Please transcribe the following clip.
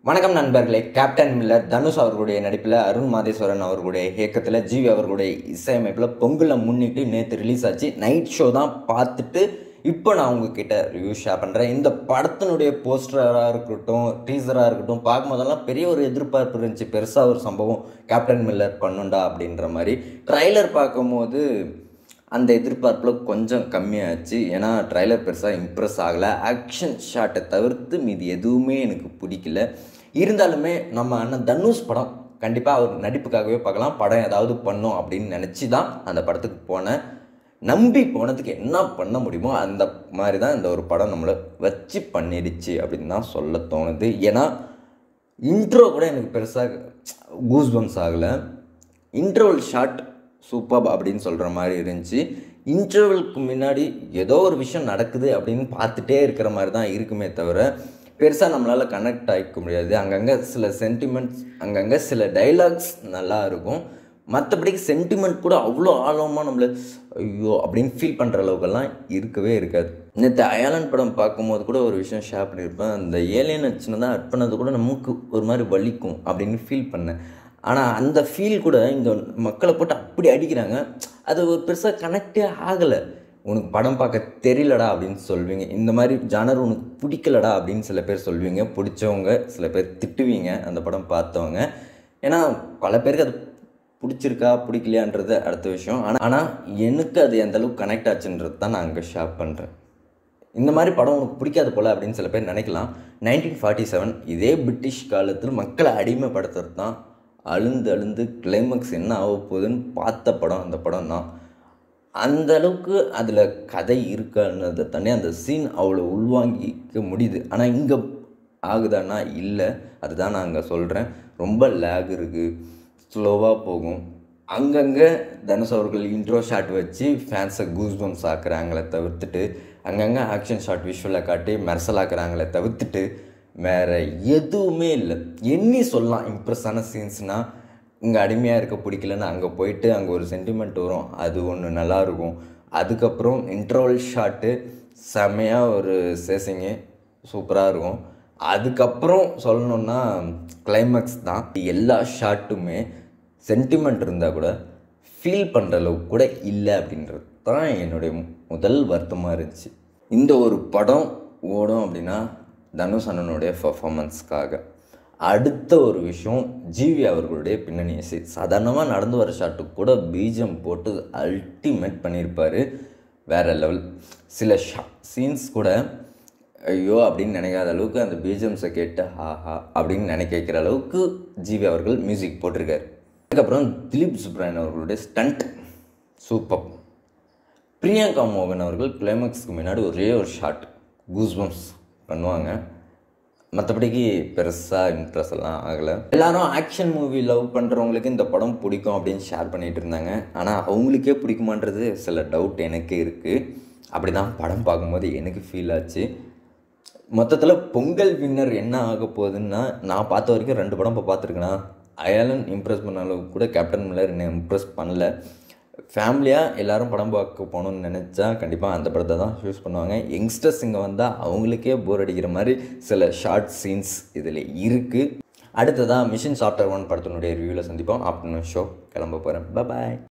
வணக்கம் நண்பர்களே captain Miller Dhanush அவர்களுடைய நடிப்பில் அருண் மாதேஸ்வரன் அவர்களுடைய இயக்கத்தில் ஜிவி அவர்களுடைய இசையமைப்பில் பொங்கலை முன்னிட்டு நேற்று ரிலீஸ் ஆச்சு நைட் ஷோ தான் பார்த்துட்டு இப்போ நான் உங்ககிட்ட ரிவ்யூ ஷேர் பண்ணுறேன் இந்த படத்தினுடைய போஸ்டராக இருக்கட்டும் டீசராக இருக்கட்டும் பார்க்கும்போதெல்லாம் பெரிய ஒரு எதிர்பார்ப்பு இருந்துச்சு பெருசாக ஒரு சம்பவம் கேப்டன் மில்லர் பண்ணுண்டா அப்படின்ற மாதிரி ட்ரைலர் பார்க்கும்போது அந்த எதிர்பார்ப்பில் கொஞ்சம் கம்மியாச்சு ஏன்னா ட்ரைலர் பெருசாக இம்ப்ரெஸ் ஆகலை ஆக்ஷன் ஷாட்டை தவிர்த்து மீதி எதுவுமே எனக்கு பிடிக்கல இருந்தாலுமே நம்ம அண்ணன் தனுஷ் படம் கண்டிப்பாக அவர் நடிப்புக்காகவே பார்க்கலாம் படம் ஏதாவது பண்ணும் அப்படின்னு நினச்சி தான் அந்த படத்துக்கு போனேன் நம்பி போனதுக்கு என்ன பண்ண முடியுமோ அந்த மாதிரி தான் இந்த ஒரு படம் நம்மளை வச்சு பண்ணிடுச்சு அப்படின்னு தான் சொல்ல தோணுது ஏன்னா இன்ட்ரோ கூட எனக்கு பெருசாக கூஸ் பம்ஸ் ஆகலை இன்ட்ரோவல் ஷாட் சூப்பர் அப்படின்னு சொல்கிற மாதிரி இருந்துச்சு இன்டர்வலுக்கு முன்னாடி ஏதோ ஒரு விஷயம் நடக்குது அப்படின்னு பார்த்துட்டே இருக்கிற மாதிரி தான் இருக்குமே தவிர பெருசாக நம்மளால் கனெக்ட் ஆகிக்க முடியாது அங்கங்கே சில சென்டிமெண்ட்ஸ் அங்கங்கே சில டைலாக்ஸ் நல்லா இருக்கும் மற்றபடிக்கு சென்டிமெண்ட் கூட அவ்வளோ ஆழமாக நம்மளை ஐயோ அப்படின்னு ஃபீல் பண்ணுற அளவுக்கெல்லாம் இருக்கவே இருக்காது நேற்று அயாலன் படம் பார்க்கும்போது கூட ஒரு விஷயம் ஷேர் பண்ணியிருப்பேன் அந்த ஏலியன் சின்னதாக அட் பண்ணது கூட நமக்கு ஒரு மாதிரி வலிக்கும் அப்படின்னு ஃபீல் பண்ணேன் ஆனால் அந்த ஃபீல் கூட இங்கே மக்களை போட்டு அப்படி அடிக்கிறாங்க அது ஒரு பெருசாக கனெக்டே ஆகலை உனக்கு படம் பார்க்க தெரியலடா அப்படின்னு சொல்வீங்க இந்த மாதிரி ஜானர் உனக்கு பிடிக்கலடா அப்படின்னு சில பேர் சொல்வீங்க பிடிச்சவங்க சில பேர் திட்டுவீங்க அந்த படம் பார்த்தவங்க ஏன்னா பல பேருக்கு அது பிடிச்சிருக்கா பிடிக்கலையான்றது அடுத்த விஷயம் ஆனால் ஆனால் எனக்கு அது எந்த அளவுக்கு கனெக்ட் ஆச்சுன்றது தான் நான் அங்கே ஷேர் பண்ணுறேன் இந்த மாதிரி படம் உனக்கு பிடிக்காது போல் அப்படின்னு சில பேர் நினைக்கலாம் நைன்டீன் ஃபார்ட்டி செவன் இதே பிரிட்டிஷ் காலத்தில் மக்களை அடிமைப்படுத்துறது தான் அழுந்து அழுந்து கிளைமேக்ஸ் என்ன ஆக போகுதுன்னு பார்த்த படம் அந்த படம் தான் அந்த அளவுக்கு அதில் கதை இருக்கான்றதை தானே அந்த சீன் அவ்வளோ உள்வாங்கிக்க முடியுது ஆனால் இங்கே ஆகுதானா இல்லை அதுதான் நான் அங்கே சொல்கிறேன் ரொம்ப லேக் இருக்குது ஸ்லோவாக போகும் அங்கங்கே தனுஷ் அவர்கள் இன்ட்ரோ ஷாட் வச்சு ஃபேன்ஸை கூஸ்பம்ஸ் ஆக்குறாங்களே தவிர்த்துட்டு அங்கங்கே ஆக்ஷன் ஷாட் விஷுவலை காட்டி மெர்சலாக்குறாங்களே தவிர்த்துட்டு வேறு எதுவுமே இல்லை எண்ணி சொல்லலாம் இம்ப்ரெஸ்ஸான சீன்ஸ்னால் இங்கே அடிமையாக இருக்க பிடிக்கலன்னு அங்கே போயிட்டு அங்கே ஒரு சென்டிமெண்ட் வரும் அது ஒன்று நல்லாயிருக்கும் அதுக்கப்புறம் இன்ட்ரோவல் ஷாட்டு செமையாக ஒரு சேசிங்கு சூப்பராக இருக்கும் அதுக்கப்புறம் சொல்லணுன்னா கிளைமேக்ஸ் தான் எல்லா ஷாட்டுமே சென்டிமெண்ட் இருந்தால் கூட ஃபீல் பண்ணுற அளவுக்கு கூட இல்லை அப்படின்றது தான் என்னுடைய முதல் வருத்தமாக இருந்துச்சு இந்த ஒரு படம் ஓடும் அப்படின்னா தனுஷ் அண்ணனுடைய பர்ஃபாமன்ஸ்க்காக அடுத்த ஒரு விஷயம் ஜிவி அவர்களுடைய பின்னணி இசை சாதாரணமாக நடந்து வர ஷாட்டுக்கு கூட பீஜம் போட்டு அல்டிமேட் பண்ணியிருப்பார் வேறு லெவல் சில ஷா சீன்ஸ் கூட ஐயோ அப்படின்னு நினைக்காத அளவுக்கு அந்த பீஜம்ஸை கேட்டு ஹா ஹா அப்படின்னு நினைக்க வைக்கிற அளவுக்கு ஜிவி அவர்கள் மியூசிக் போட்டிருக்காரு அதுக்கப்புறம் திலீப் சுப்ராயன் அவர்களுடைய ஸ்டண்ட் சூப்பர் பிரியங்கா மோகன் அவர்கள் கிளைமேக்ஸ்க்கு முன்னாடி ஒரே ஒரு ஷாட் கூஸ்பம்ஸ் பண்ணுவாங்க மற்றபடிக்கு பெருசாக இன்ட்ரெஸ்ட் எல்லாம் ஆகலை எல்லாரும் ஆக்ஷன் மூவி லவ் பண்ணுறவங்களுக்கு இந்த படம் பிடிக்கும் அப்படின்னு ஷேர் பண்ணிகிட்டு இருந்தாங்க ஆனால் அவங்களுக்கே பிடிக்குமான்றது சில டவுட் எனக்கு இருக்குது அப்படி தான் படம் பார்க்கும்போது எனக்கு ஃபீல் ஆச்சு மொத்தத்தில் பொங்கல் வின்னர் என்ன ஆக போகுதுன்னா நான் பார்த்த வரைக்கும் ரெண்டு படம் இப்போ பார்த்துருக்கேன்னா அயலன் இம்ப்ரெஸ் பண்ண அளவுக்கு கூட கேப்டன் மில்லர் என்னை இம்ப்ரெஸ் பண்ணல ஃபேமிலியாக எல்லோரும் படம் பார்க்க போகணுன்னு நினச்சா கண்டிப்பாக அந்த படத்தை தான் யூஸ் பண்ணுவாங்க யங்ஸ்டர்ஸ் இங்கே வந்தால் அவங்களுக்கே போர் அடிக்கிற மாதிரி சில ஷார்ட் சீன்ஸ் இதில் இருக்குது அடுத்ததாக மிஷின் சாஃப்ட்வேர் ஒன் படத்தினுடைய ரிவ்யூவில் சந்திப்போம் ஆஃப்டர்நூன் ஷோ கிளம்ப போகிறேன் பாய்